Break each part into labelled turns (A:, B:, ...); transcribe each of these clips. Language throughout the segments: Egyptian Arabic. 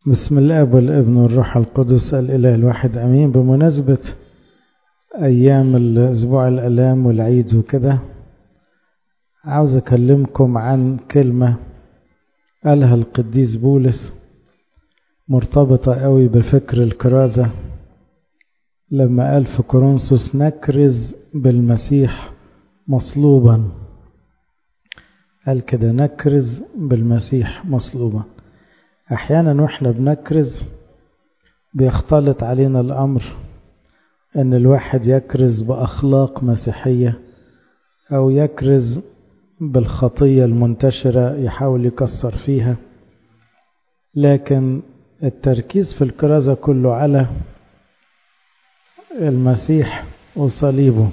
A: بسم الاب والابن والروح القدس الاله الواحد امين بمناسبه ايام الاسبوع الالام والعيد وكده عاوز اكلمكم عن كلمه قالها القديس بولس مرتبطه قوي بفكر الكرازه لما قال في كورنثوس نكرز بالمسيح مصلوبا قال كده نكرز بالمسيح مصلوبا احيانا واحنا بنكرز بيختلط علينا الامر ان الواحد يكرز باخلاق مسيحيه او يكرز بالخطيه المنتشره يحاول يكسر فيها لكن التركيز في الكرازه كله على المسيح وصليبه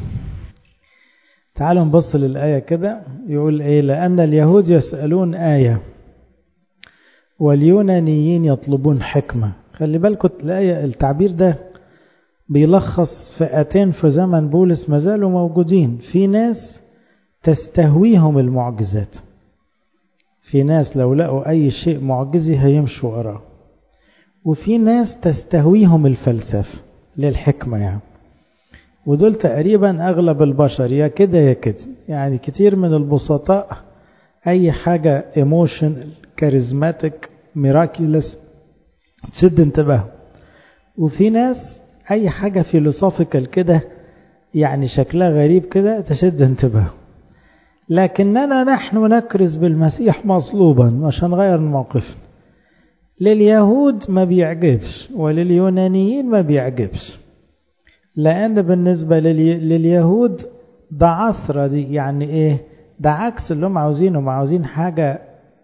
A: تعالوا نبص للآية كده يقول إيه لأن اليهود يسألون آية واليونانيين يطلبون حكمة خلي بالكم الآية التعبير ده بيلخص فئتين في زمن بولس ما زالوا موجودين في ناس تستهويهم المعجزات في ناس لو لقوا أي شيء معجزي هيمشوا وراه وفي ناس تستهويهم الفلسفة للحكمة يعني ودول تقريبا أغلب البشر يا كده يا كده يعني كتير من البسطاء أي حاجة ايموشن كاريزماتيك ميراكيولس تشد انتباههم وفي ناس أي حاجة فيلوسوفيكال كده يعني شكلها غريب كده تشد انتباههم لكننا نحن نكرز بالمسيح مصلوبا مش هنغير الموقف لليهود ما بيعجبش ولليونانيين ما بيعجبش لأن بالنسبة لليهود ده عصرة دي يعني إيه ده عكس اللي هم عاوزينه هم عاوزين حاجة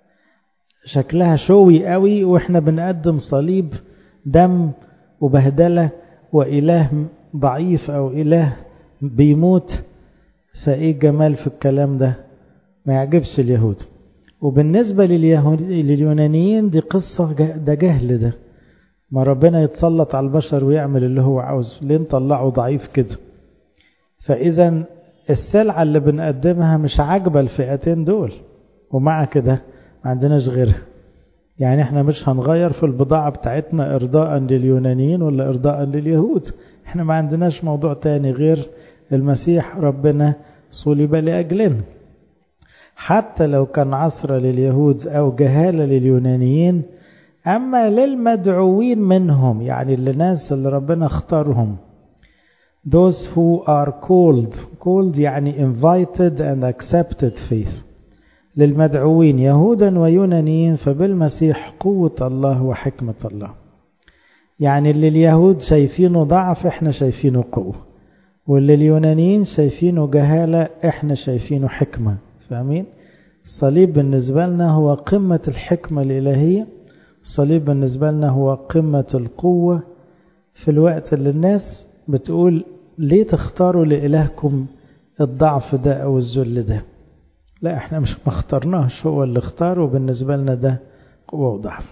A: شكلها شوي قوي وإحنا بنقدم صليب دم وبهدلة وإله ضعيف أو إله بيموت فإيه جمال في الكلام ده ما يعجبش اليهود وبالنسبة لليهود لليونانيين دي قصة ده جهل ده ما ربنا يتسلط على البشر ويعمل اللي هو عاوزه ليه نطلعه ضعيف كده فإذا السلعة اللي بنقدمها مش عاجبة الفئتين دول ومع كده ما عندناش غيرها يعني احنا مش هنغير في البضاعة بتاعتنا إرضاء لليونانيين ولا إرضاء لليهود احنا ما عندناش موضوع تاني غير المسيح ربنا صلب لأجلنا حتى لو كان عصر لليهود أو جهالة لليونانيين أما للمدعوين منهم يعني الناس اللي ربنا اختارهم those who are called called يعني invited and accepted faith للمدعوين يهودا ويونانيين فبالمسيح قوة الله وحكمة الله يعني اللي اليهود شايفينه ضعف احنا شايفينه قوة واللي اليونانيين شايفينه جهالة احنا شايفينه حكمة فاهمين الصليب بالنسبة لنا هو قمة الحكمة الإلهية الصليب بالنسبة لنا هو قمة القوة في الوقت اللي الناس بتقول ليه تختاروا لإلهكم الضعف ده أو الذل ده لا احنا مش ما اخترناش هو اللي اختاره وبالنسبة لنا ده قوة وضعف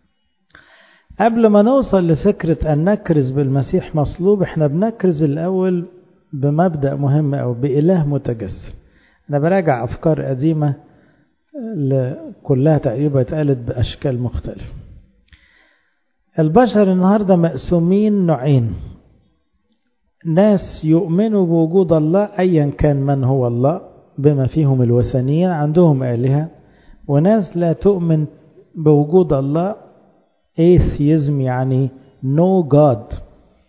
A: قبل ما نوصل لفكرة أن نكرز بالمسيح مصلوب احنا بنكرز الأول بمبدأ مهم أو بإله متجسد أنا براجع أفكار قديمة كلها تقريبا اتقالت بأشكال مختلفة البشر النهاردة مقسومين نوعين ناس يؤمنوا بوجود الله أيا كان من هو الله بما فيهم الوثنيين عندهم آلهة وناس لا تؤمن بوجود الله atheism يعني no God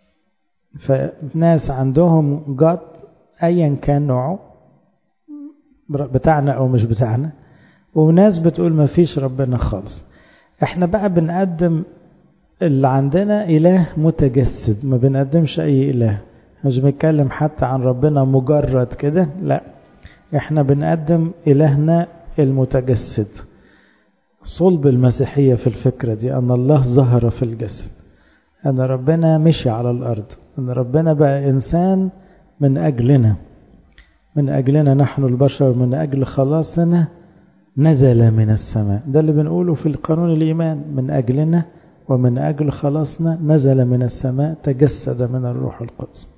A: فناس عندهم God أيا كان نوعه بتاعنا أو مش بتاعنا وناس بتقول ما فيش ربنا خالص احنا بقى بنقدم اللي عندنا إله متجسد ما بنقدمش أي إله مش بنتكلم حتى عن ربنا مجرد كده لا احنا بنقدم إلهنا المتجسد صلب المسيحية في الفكرة دي أن الله ظهر في الجسد أن ربنا مشي على الأرض أن ربنا بقى إنسان من أجلنا من أجلنا نحن البشر من أجل خلاصنا نزل من السماء ده اللي بنقوله في القانون الإيمان من أجلنا ومن أجل خلاصنا نزل من السماء تجسد من الروح القدس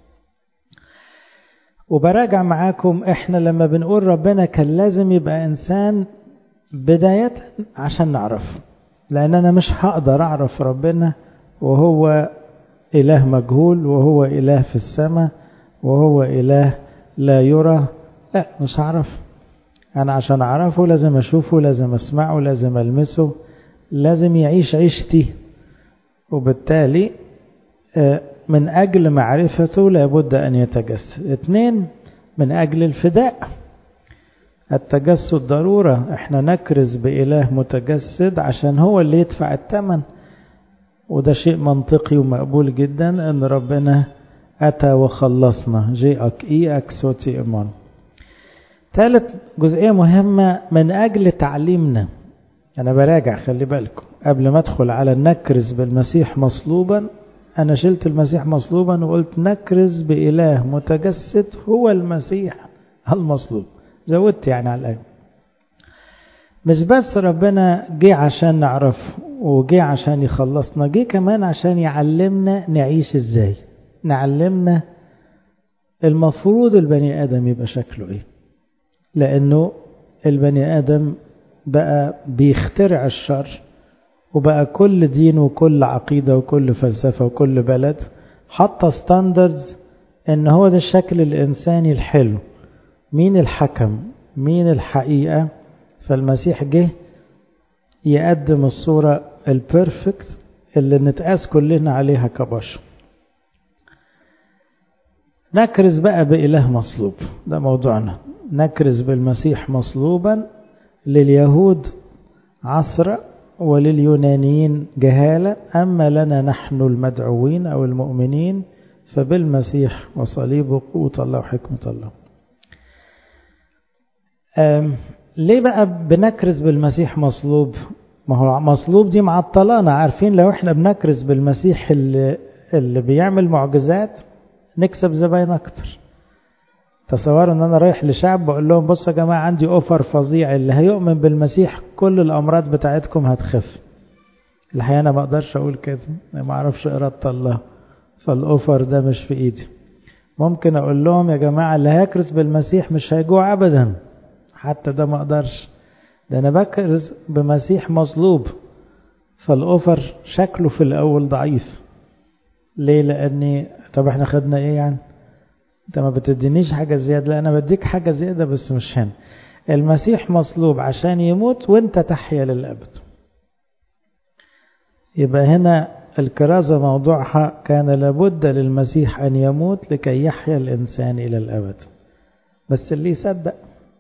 A: وبراجع معاكم احنا لما بنقول ربنا كان لازم يبقى إنسان بداية عشان نعرفه لأن أنا مش هقدر أعرف ربنا وهو إله مجهول وهو إله في السماء وهو إله لا يرى لا مش هعرف أنا عشان أعرفه لازم أشوفه لازم أسمعه لازم ألمسه لازم يعيش عيشتي وبالتالي من أجل معرفته لابد أن يتجسد اثنين من أجل الفداء التجسد ضرورة احنا نكرز بإله متجسد عشان هو اللي يدفع الثمن وده شيء منطقي ومقبول جدا ان ربنا أتى وخلصنا جيئك إيأك سوتي إيمان ثالث جزئية مهمة من أجل تعليمنا أنا براجع خلي بالكم قبل ما أدخل على نكرز بالمسيح مصلوبا أنا شلت المسيح مصلوبا وقلت نكرز بإله متجسد هو المسيح المصلوب زودت يعني على الآية مش بس ربنا جه عشان نعرف وجه عشان يخلصنا جه كمان عشان يعلمنا نعيش ازاي نعلمنا المفروض البني آدم يبقى شكله ايه لأنه البني آدم بقى بيخترع الشر وبقى كل دين وكل عقيدة وكل فلسفة وكل بلد حاطة ستاندردز ان هو ده الشكل الإنساني الحلو مين الحكم مين الحقيقة فالمسيح جه يقدم الصورة البيرفكت اللي نتقاس كلنا عليها كبشر نكرز بقى بإله مصلوب ده موضوعنا نكرز بالمسيح مصلوبا لليهود عثرة ولليونانيين جهالة أما لنا نحن المدعوين أو المؤمنين فبالمسيح وصليبه قوة الله وحكمة الله ليه بقى بنكرز بالمسيح مصلوب ما هو مصلوب دي معطلانا عارفين لو احنا بنكرز بالمسيح اللي, اللي بيعمل معجزات نكسب زباين اكتر تصوروا ان انا رايح لشعب بقول لهم بصوا يا جماعه عندي اوفر فظيع اللي هيؤمن بالمسيح كل الامراض بتاعتكم هتخف الحقيقه انا ما اقدرش اقول كده انا ما اعرفش اراده الله فالاوفر ده مش في ايدي ممكن اقول لهم يا جماعه اللي هيكرز بالمسيح مش هيجوع ابدا حتى ده ما اقدرش ده انا بكرز بمسيح مصلوب فالاوفر شكله في الاول ضعيف ليه لاني طب احنا خدنا ايه يعني انت ما بتدينيش حاجه زياده لا انا بديك حاجه زياده بس مش هنا المسيح مصلوب عشان يموت وانت تحيا للابد يبقى هنا الكرازة موضوعها كان لابد للمسيح أن يموت لكي يحيا الإنسان إلى الأبد بس اللي يصدق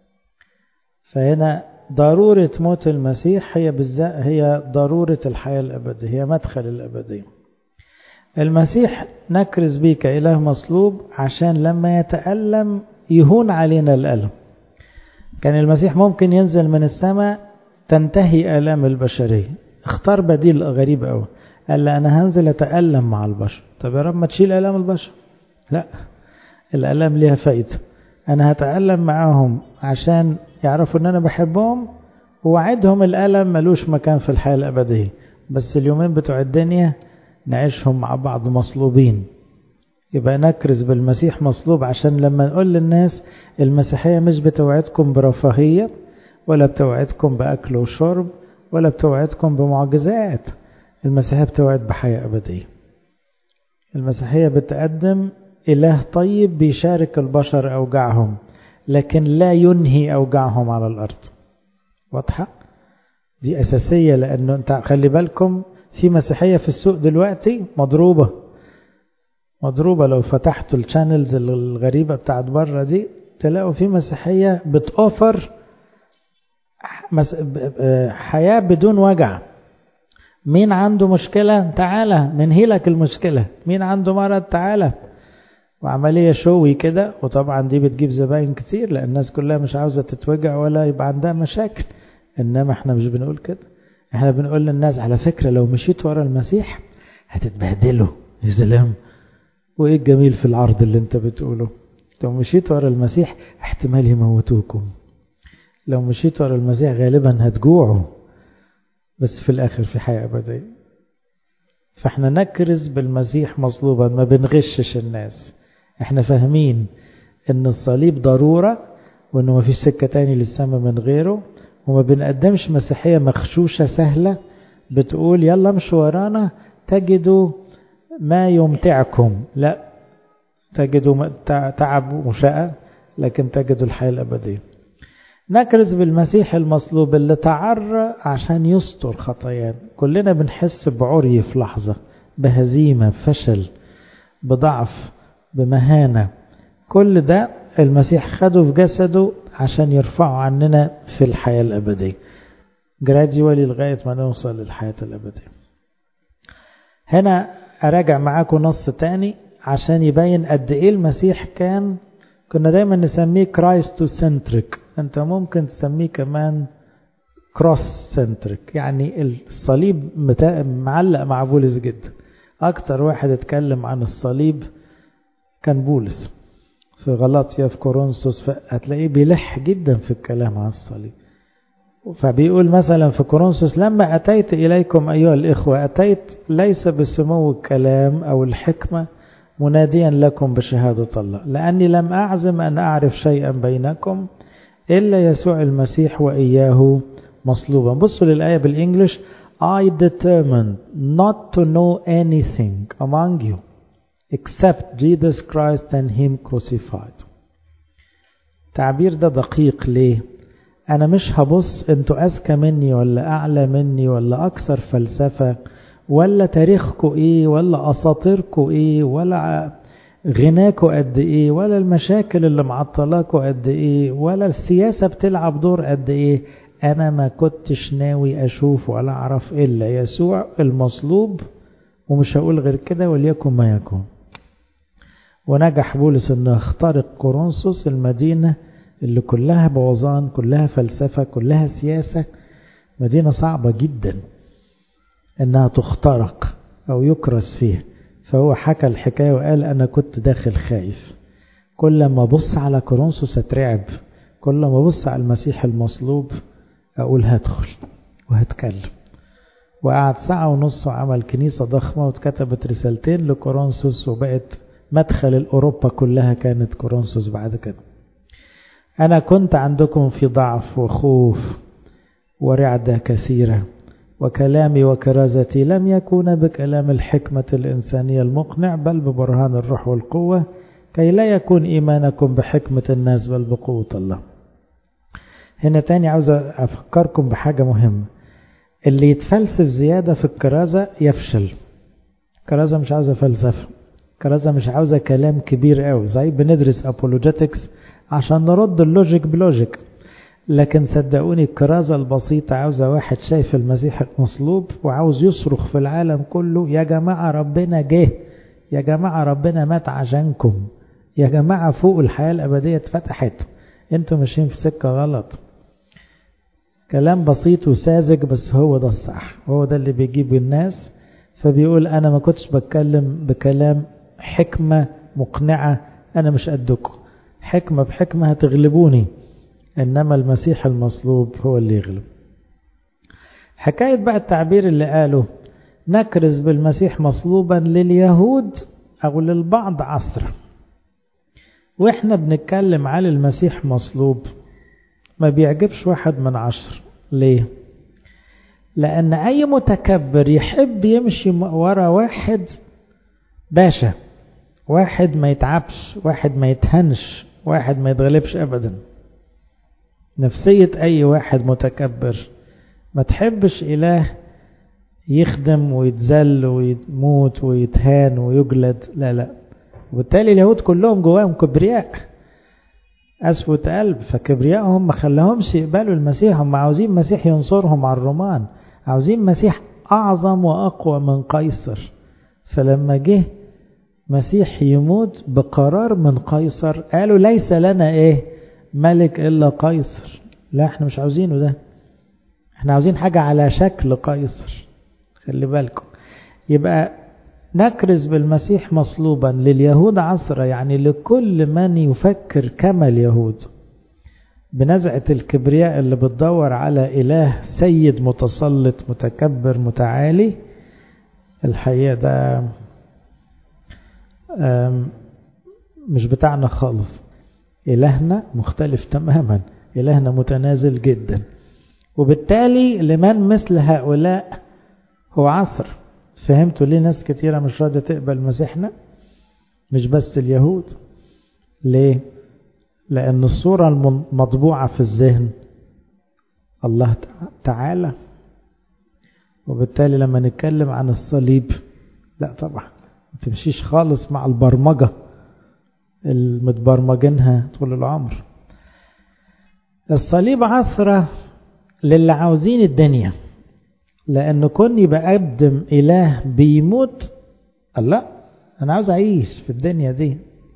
A: فهنا ضرورة موت المسيح هي بالذات هي ضرورة الحياة الأبدية هي مدخل الأبدية المسيح نكرز بيه كإله مصلوب عشان لما يتألم يهون علينا الألم كان المسيح ممكن ينزل من السماء تنتهي آلام البشرية اختار بديل غريب قوي قال لا أنا هنزل أتألم مع البشر طب يا رب ما تشيل آلام البشر لا الآلام ليها فايدة أنا هتألم معاهم عشان يعرفوا أن أنا بحبهم ووعدهم الألم ملوش مكان في الحياة الأبدية بس اليومين بتوع الدنيا نعيشهم مع بعض مصلوبين يبقى نكرز بالمسيح مصلوب عشان لما نقول للناس المسيحية مش بتوعدكم برفاهية ولا بتوعدكم بأكل وشرب ولا بتوعدكم بمعجزات المسيحية بتوعد بحياة أبدية المسيحية بتقدم إله طيب بيشارك البشر أوجاعهم لكن لا ينهي أوجاعهم على الأرض واضحة؟ دي أساسية لأنه أنت خلي بالكم في مسيحية في السوق دلوقتي مضروبة مضروبة لو فتحتوا الشانلز الغريبة بتاعت بره دي تلاقوا في مسيحية بتوفر حياة بدون وجع مين عنده مشكلة تعالى ننهي لك المشكلة مين عنده مرض تعالى وعملية شوي كده وطبعا دي بتجيب زباين كتير لأن الناس كلها مش عاوزة تتوجع ولا يبقى عندها مشاكل إنما احنا مش بنقول كده احنا بنقول للناس على فكرة لو مشيت ورا المسيح هتتبهدلوا يا سلام وايه الجميل في العرض اللي انت بتقوله لو مشيت ورا المسيح احتمال يموتوكم لو مشيت ورا المسيح غالبا هتجوعوا بس في الاخر في حياة ابدية فاحنا نكرز بالمسيح مصلوبا ما بنغشش الناس احنا فاهمين ان الصليب ضرورة وانه ما فيش سكة تاني للسماء من غيره وما بنقدمش مسيحية مخشوشة سهلة بتقول يلا امشوا ورانا تجدوا ما يمتعكم لا تجدوا تعب ومشاء لكن تجدوا الحياة الأبدية نكرز بالمسيح المصلوب اللي تعرى عشان يستر خطايانا كلنا بنحس بعري في لحظة بهزيمة بفشل بضعف بمهانة كل ده المسيح خده في جسده عشان يرفعه عننا في الحياة الأبدية جراديولي لغاية ما نوصل للحياة الأبدية هنا أراجع معاكم نص تاني عشان يبين قد إيه المسيح كان كنا دايما نسميه كرايستو سنتريك انت ممكن تسميه كمان كروس سنتريك يعني الصليب معلق مع بولس جدا اكتر واحد اتكلم عن الصليب كان بولس في غلطيا في كورنثوس هتلاقيه بيلح جدا في الكلام عن الصليب فبيقول مثلا في كورنثوس لما أتيت إليكم أيها الإخوة أتيت ليس بسمو الكلام أو الحكمة مناديا لكم بشهادة الله لأني لم أعزم أن أعرف شيئا بينكم إلا يسوع المسيح وإياه مصلوبا بصوا للآية بالإنجلش I determined not to know anything among you except Jesus Christ and Him crucified تعبير ده دقيق ليه أنا مش هبص أنتوا أذكى مني ولا أعلى مني ولا أكثر فلسفة ولا تاريخكم إيه ولا أساطيركم إيه ولا غناكم قد إيه ولا المشاكل اللي معطلاكم قد إيه ولا السياسة بتلعب دور قد إيه أنا ما كنتش ناوي أشوف ولا أعرف إلا يسوع المصلوب ومش هقول غير كده وليكن ما يكون ونجح بولس انه يخترق كورنثوس المدينة اللي كلها بوظان كلها فلسفة كلها سياسة مدينة صعبة جدا انها تخترق او يكرس فيها فهو حكى الحكاية وقال انا كنت داخل خايف كل ما ابص على كورنثوس اترعب كل ما ابص على المسيح المصلوب اقول هدخل وهتكلم وقعد ساعة ونص وعمل كنيسة ضخمة واتكتبت رسالتين لكورنثوس وبقت مدخل الأوروبا كلها كانت كورنثوس بعد كده أنا كنت عندكم في ضعف وخوف ورعدة كثيرة وكلامي وكرازتي لم يكون بكلام الحكمة الإنسانية المقنع بل ببرهان الروح والقوة كي لا يكون إيمانكم بحكمة الناس بل بقوة الله هنا تاني عاوز أفكركم بحاجة مهمة اللي يتفلسف زيادة في الكرازة يفشل الكرازة مش عاوزة فلسفة الكرازة مش عاوزة كلام كبير قوي زي بندرس أبولوجيتكس عشان نرد اللوجيك بلوجيك لكن صدقوني الكرازة البسيطة عاوزة واحد شايف المسيح المصلوب وعاوز يصرخ في العالم كله يا جماعة ربنا جه يا جماعة ربنا مات عشانكم يا جماعة فوق الحياة الأبدية اتفتحت انتوا ماشيين في سكة غلط كلام بسيط وساذج بس هو ده الصح هو ده اللي بيجيب الناس فبيقول أنا ما كنتش بتكلم بكلام حكمة مقنعة أنا مش قدكم حكمة بحكمة هتغلبوني إنما المسيح المصلوب هو اللي يغلب حكاية بقى التعبير اللي قاله نكرز بالمسيح مصلوبا لليهود أو للبعض عصرا وإحنا بنتكلم على المسيح مصلوب ما بيعجبش واحد من عشر ليه لأن أي متكبر يحب يمشي ورا واحد باشا واحد ما يتعبش واحد ما يتهنش واحد ما يتغلبش أبدا نفسية أي واحد متكبر ما تحبش إله يخدم ويتذل ويموت ويتهان ويجلد لا لا وبالتالي اليهود كلهم جواهم كبرياء قسوة قلب فكبريائهم ما خلاهمش يقبلوا المسيح هم عاوزين مسيح ينصرهم على الرومان عاوزين مسيح أعظم وأقوى من قيصر فلما جه مسيح يموت بقرار من قيصر قالوا ليس لنا ايه ملك الا قيصر لا احنا مش عاوزينه ده احنا عاوزين حاجة على شكل قيصر خلي بالكم يبقى نكرز بالمسيح مصلوبا لليهود عصرة يعني لكل من يفكر كما اليهود بنزعة الكبرياء اللي بتدور على إله سيد متسلط متكبر متعالي الحقيقة ده مش بتاعنا خالص إلهنا مختلف تماما إلهنا متنازل جدا وبالتالي لمن مثل هؤلاء هو عصر فهمتوا ليه ناس كتيرة مش راضية تقبل مسيحنا مش بس اليهود ليه لأن الصورة المطبوعة في الذهن الله تعالى وبالتالي لما نتكلم عن الصليب لا طبعا ما تمشيش خالص مع البرمجة المتبرمجينها طول العمر الصليب عثرة للي عاوزين الدنيا لأنه كوني بقدم إله بيموت الله أنا عاوز أعيش في الدنيا دي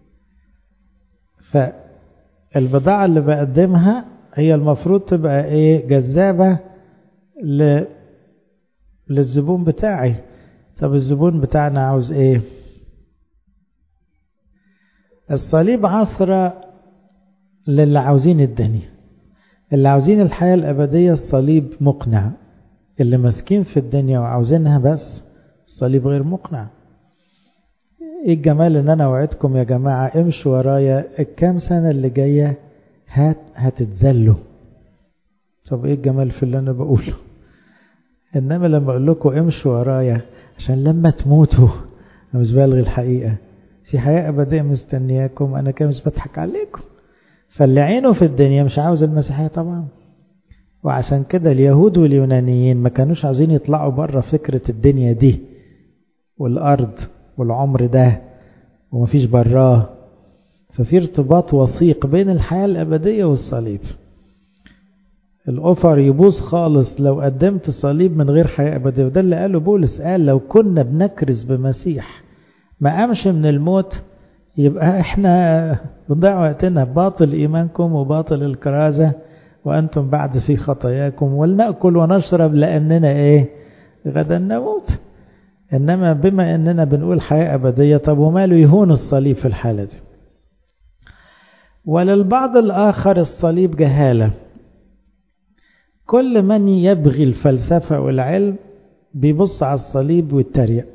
A: فالبضاعة اللي بقدمها هي المفروض تبقى إيه جذابة ل... للزبون بتاعي طب الزبون بتاعنا عاوز إيه الصليب عثرة للي عاوزين الدنيا اللي عاوزين الحياة الأبدية الصليب مقنع اللي ماسكين في الدنيا وعاوزينها بس الصليب غير مقنع ايه الجمال ان انا وعدكم يا جماعة امشوا ورايا الكام سنة اللي جاية هات هتتذلوا طب ايه الجمال في اللي انا بقوله انما لما اقول لكم امشوا ورايا عشان لما تموتوا انا مش بلغي الحقيقة في حياة ابدية مستنياكم انا كده مش بضحك عليكم فاللي عينه في الدنيا مش عاوز المسيحية طبعا وعشان كده اليهود واليونانيين ما كانوش عايزين يطلعوا بره فكرة الدنيا دي والأرض والعمر ده ومفيش براه ففي ارتباط وثيق بين الحياة الأبدية والصليب الأوفر يبوظ خالص لو قدمت صليب من غير حياة أبدية وده اللي قاله بولس قال لو كنا بنكرز بمسيح ما قامش من الموت يبقى احنا بنضيع وقتنا باطل إيمانكم وباطل الكرازة وأنتم بعد في خطاياكم ولنأكل ونشرب لأننا إيه غدا نموت إنما بما أننا بنقول حياة أبدية طب وماله يهون الصليب في الحالة دي وللبعض الآخر الصليب جهالة كل من يبغي الفلسفة والعلم بيبص على الصليب ويتريق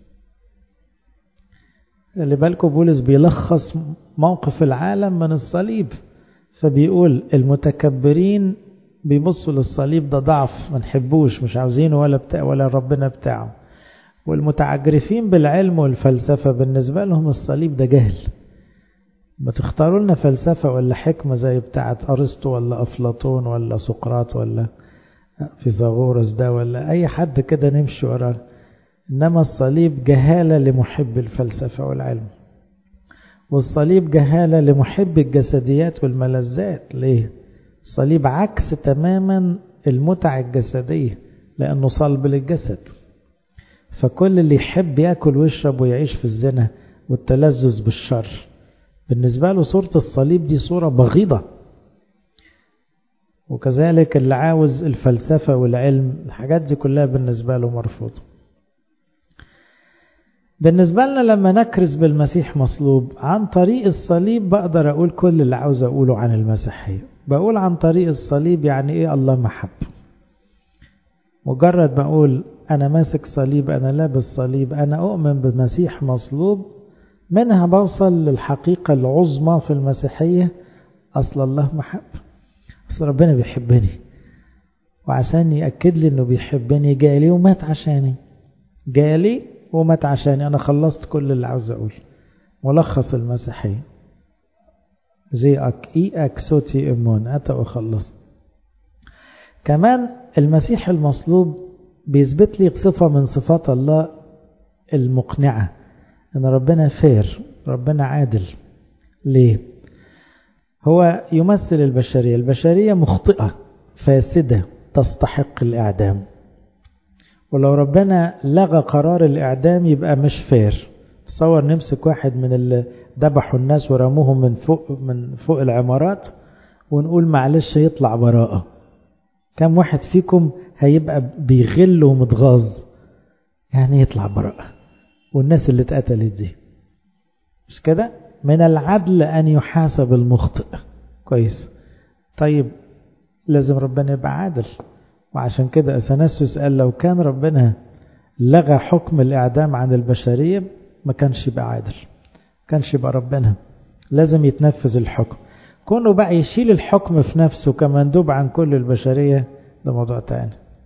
A: اللي بالكم بولس بيلخص موقف العالم من الصليب فبيقول المتكبرين بيبصوا للصليب ده ضعف ما نحبوش مش عاوزينه ولا بتاع ولا ربنا بتاعه والمتعجرفين بالعلم والفلسفة بالنسبة لهم الصليب ده جهل ما تختاروا لنا فلسفة ولا حكمة زي بتاعة أرسطو ولا أفلاطون ولا سقراط ولا فيثاغورس ده ولا أي حد كده نمشي وراه إنما الصليب جهالة لمحب الفلسفة والعلم والصليب جهالة لمحب الجسديات والملذات ليه؟ الصليب عكس تماما المتع الجسدية لأنه صلب للجسد فكل اللي يحب يأكل ويشرب ويعيش في الزنا والتلذذ بالشر بالنسبة له صورة الصليب دي صورة بغيضة وكذلك اللي عاوز الفلسفة والعلم الحاجات دي كلها بالنسبة له مرفوضة بالنسبة لنا لما نكرز بالمسيح مصلوب عن طريق الصليب بقدر أقول كل اللي عاوز أقوله عن المسيحية بقول عن طريق الصليب يعني إيه الله محب مجرد ما أقول أنا ماسك صليب أنا لابس صليب أنا أؤمن بمسيح مصلوب منها بوصل للحقيقة العظمى في المسيحية أصل الله محب أصل ربنا بيحبني وعشان يأكد لي أنه بيحبني جالي ومات عشاني جالي ومات عشاني أنا خلصت كل اللي عاوز أقول ملخص المسيحية زي أك إي أك صوتي إمون أتى وخلص كمان المسيح المصلوب بيثبت لي صفة من صفات الله المقنعة أن ربنا فير ربنا عادل ليه هو يمثل البشرية البشرية مخطئة فاسدة تستحق الإعدام ولو ربنا لغى قرار الإعدام يبقى مش فير تصور نمسك واحد من اللي ذبحوا الناس ورموهم من فوق من فوق العمارات ونقول معلش يطلع براءة كم واحد فيكم هيبقى بيغل ومتغاظ يعني يطلع براءة والناس اللي اتقتلت دي مش كده من العدل أن يحاسب المخطئ كويس طيب لازم ربنا يبقى عادل وعشان كده أثناسيوس قال لو كان ربنا لغى حكم الإعدام عن البشرية ما كانش يبقى عادل ما كانش يبقى ربنا لازم يتنفذ الحكم كونه بقى يشيل الحكم في نفسه كمندوب عن كل البشرية ده موضوع تاني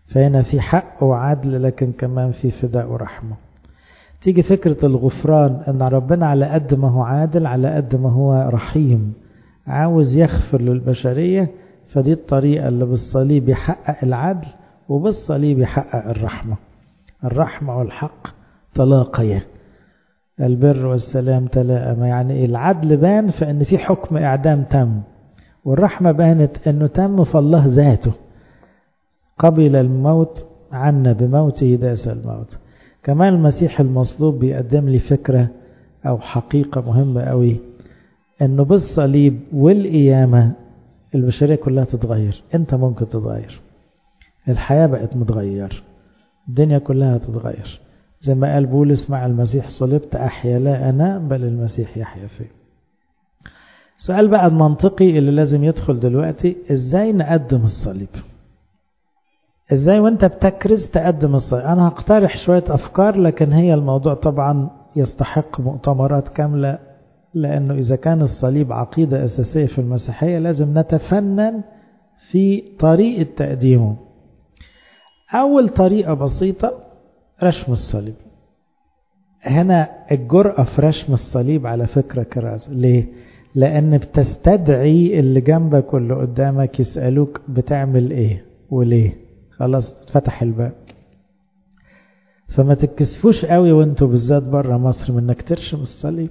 A: فهنا في حق وعدل لكن كمان في فداء ورحمة تيجي فكرة الغفران ان ربنا على قد ما هو عادل على قد ما هو رحيم عاوز يغفر للبشرية فدي الطريقة اللي بالصليب يحقق العدل وبالصليب يحقق الرحمة الرحمة والحق تلاقيا البر والسلام تلاءما يعني العدل بان فإن في حكم إعدام تم والرحمة بانت أنه تم فالله ذاته قبل الموت عنا بموته داس الموت كمان المسيح المصلوب بيقدم لي فكرة أو حقيقة مهمة قوي أنه بالصليب والقيامة البشرية كلها تتغير أنت ممكن تتغير الحياة بقت متغير الدنيا كلها تتغير زي ما قال بولس مع المسيح صلبت أحيا لا أنا بل المسيح يحيا فيه سؤال بقى المنطقي اللي لازم يدخل دلوقتي ازاي نقدم الصليب ازاي وانت بتكرز تقدم الصليب انا هقترح شوية افكار لكن هي الموضوع طبعا يستحق مؤتمرات كاملة لانه اذا كان الصليب عقيدة اساسية في المسيحية لازم نتفنن في طريقة تقديمه اول طريقة بسيطة رشم الصليب هنا الجرأة في رشم الصليب على فكرة كراز ليه لأن بتستدعي اللي جنبك واللي قدامك يسألوك بتعمل ايه وليه خلاص اتفتح الباب فما تتكسفوش قوي وانتوا بالذات بره مصر من انك ترشم الصليب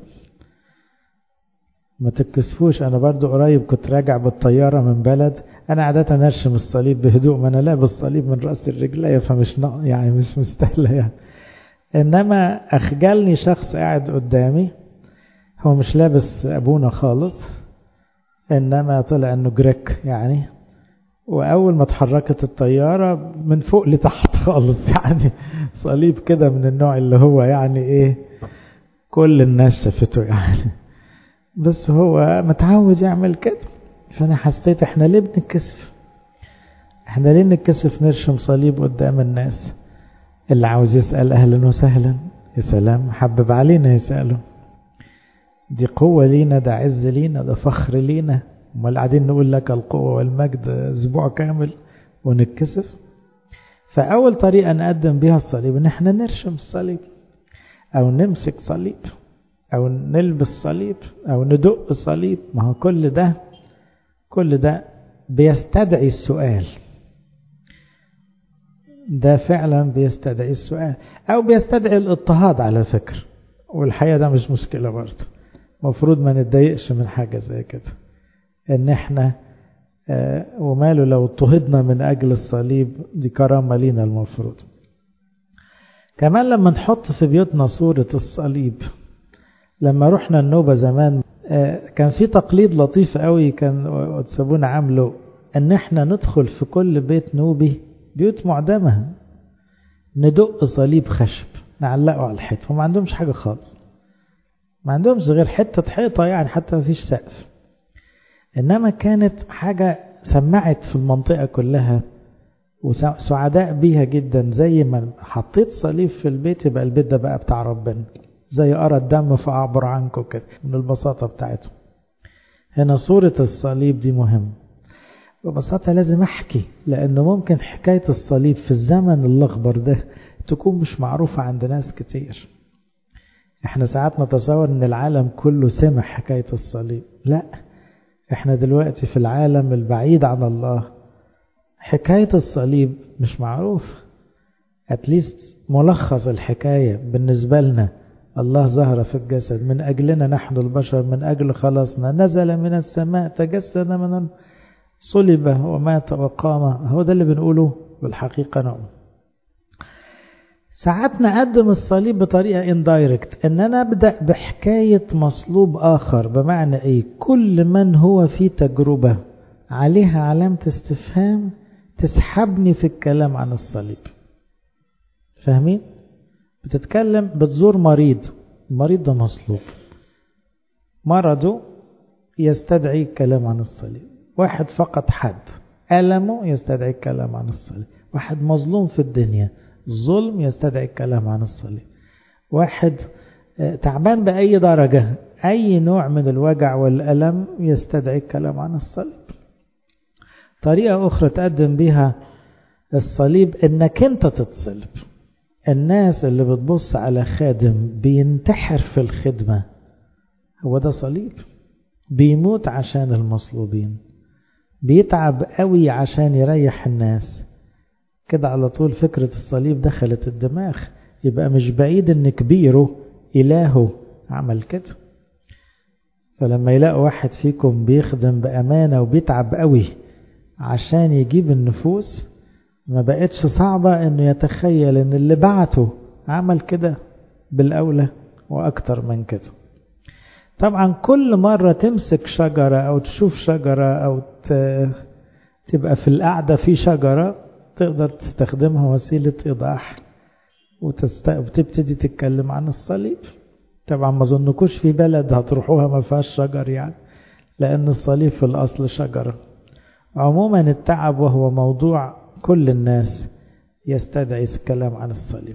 A: ما تتكسفوش انا برضو قريب كنت راجع بالطيارة من بلد انا عادة ارشم الصليب بهدوء ما انا لابس صليب من راس الرجلية فمش يعني مش مستاهلة يعني انما اخجلني شخص قاعد قدامي هو مش لابس ابونا خالص انما طلع انه جريك يعني واول ما اتحركت الطياره من فوق لتحت خالص يعني صليب كده من النوع اللي هو يعني ايه كل الناس شافته يعني بس هو متعود يعمل كده فانا حسيت احنا ليه بنتكسف احنا ليه نتكسف نرشم صليب قدام الناس اللي عاوز يسأل اهلا وسهلا يا سلام حبب علينا يسأله دي قوة لينا ده عز لينا ده فخر لينا امال قاعدين نقول لك القوة والمجد اسبوع كامل ونتكسف فأول طريقة نقدم بها الصليب ان احنا نرشم الصليب او نمسك صليب او نلبس صليب او ندق صليب ما هو كل ده كل ده بيستدعي السؤال ده فعلا بيستدعي السؤال او بيستدعي الاضطهاد على فكرة والحقيقة ده مش مشكلة برضه مفروض ما نتضايقش من حاجة زي كده ان احنا آه وماله لو اضطهدنا من اجل الصليب دي كرامة لينا المفروض كمان لما نحط في بيوتنا صورة الصليب لما رحنا النوبة زمان آه كان في تقليد لطيف قوي كان سابونا عامله ان احنا ندخل في كل بيت نوبي بيوت معدمة ندق صليب خشب نعلقه على الحيط هم ما عندهمش حاجة خالص ما عندهمش غير حتة حيطة يعني حتى ما فيش سقف إنما كانت حاجة سمعت في المنطقة كلها وسعداء بيها جدا زي ما حطيت صليب في البيت يبقى البيت ده بقى بتاع ربنا زي أرى الدم فأعبر عنكم كده من البساطة بتاعتهم هنا صورة الصليب دي مهم ببساطة لازم أحكي لأنه ممكن حكاية الصليب في الزمن الأخضر ده تكون مش معروفة عند ناس كتير احنا ساعات نتصور ان العالم كله سمع حكاية الصليب لا احنا دلوقتي في العالم البعيد عن الله حكاية الصليب مش معروف اتليست ملخص الحكاية بالنسبة لنا الله ظهر في الجسد من أجلنا نحن البشر من أجل خلاصنا نزل من السماء تجسد من صلب ومات وقام هو ده اللي بنقوله بالحقيقة نعم ساعات نقدم الصليب بطريقة اندايركت ان انا ابدأ بحكاية مصلوب اخر بمعنى ايه كل من هو في تجربة عليها علامة استفهام تسحبني في الكلام عن الصليب فاهمين بتتكلم بتزور مريض المريض ده مصلوب مرضه يستدعي الكلام عن الصليب واحد فقد حد ألمه يستدعي الكلام عن الصليب واحد مظلوم في الدنيا الظلم يستدعي الكلام عن الصليب واحد تعبان بأي درجة أي نوع من الوجع والألم يستدعي الكلام عن الصليب طريقة أخرى تقدم بها الصليب انك انت تتصلب الناس اللي بتبص على خادم بينتحر في الخدمة هو ده صليب بيموت عشان المصلوبين بيتعب قوي عشان يريح الناس كده على طول فكرة الصليب دخلت الدماغ يبقى مش بعيد ان كبيره إلهه عمل كده فلما يلاقوا واحد فيكم بيخدم بأمانة وبيتعب قوي عشان يجيب النفوس ما بقتش صعبة انه يتخيل ان اللي بعته عمل كده بالأولى وأكتر من كده طبعا كل مرة تمسك شجرة أو تشوف شجرة أو تبقى في القعدة في شجرة تقدر تستخدمها وسيلة إيضاح وتبتدي تتكلم عن الصليب طبعا ما ظنكوش في بلد هتروحوها ما فيهاش شجر يعني لأن الصليب في الأصل شجرة عموما التعب وهو موضوع كل الناس يستدعي الكلام عن الصليب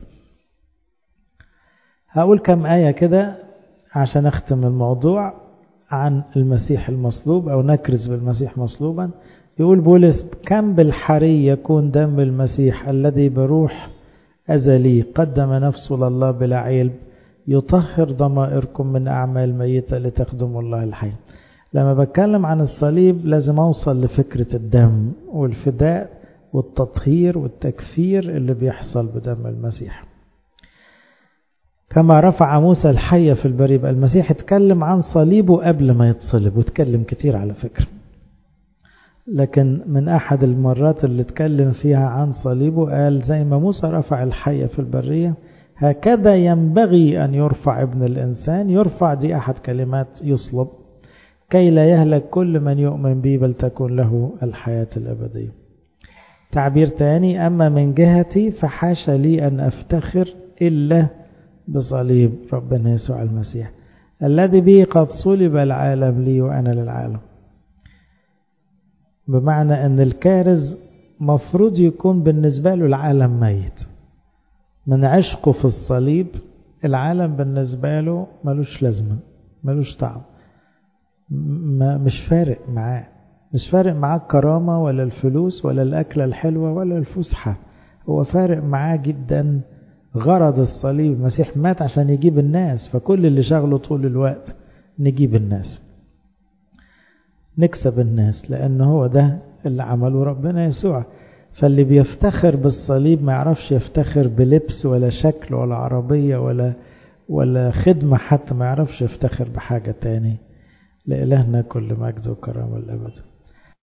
A: هقول كم آية كده عشان أختم الموضوع عن المسيح المصلوب أو نكرز بالمسيح مصلوبا يقول بولس كم بالحري يكون دم المسيح الذي بروح أزلي قدم نفسه لله بلا عيب يطهر ضمائركم من أعمال ميتة لتخدموا الله الحي لما بتكلم عن الصليب لازم أوصل لفكرة الدم والفداء والتطهير والتكفير اللي بيحصل بدم المسيح كما رفع موسى الحية في البرية المسيح اتكلم عن صليبه قبل ما يتصلب واتكلم كتير على فكرة لكن من أحد المرات اللي اتكلم فيها عن صليبه قال زي ما موسى رفع الحية في البرية هكذا ينبغي أن يرفع ابن الإنسان يرفع دي أحد كلمات يصلب كي لا يهلك كل من يؤمن به بل تكون له الحياة الأبدية تعبير تاني أما من جهتي فحاش لي أن أفتخر إلا بصليب ربنا يسوع المسيح الذي به قد صلب العالم لي وأنا للعالم بمعنى أن الكارز مفروض يكون بالنسبة له العالم ميت من عشقه في الصليب العالم بالنسبة له ملوش لازمة ملوش طعم مش فارق معاه مش فارق معاه الكرامة ولا الفلوس ولا الأكلة الحلوة ولا الفسحة هو فارق معاه جدا غرض الصليب المسيح مات عشان يجيب الناس فكل اللي شغله طول الوقت نجيب الناس نكسب الناس لأن هو ده اللي عمله ربنا يسوع فاللي بيفتخر بالصليب ما يعرفش يفتخر بلبس ولا شكل ولا عربية ولا ولا خدمة حتى ما يعرفش يفتخر بحاجة تاني لإلهنا كل مجد وكرامة الأبد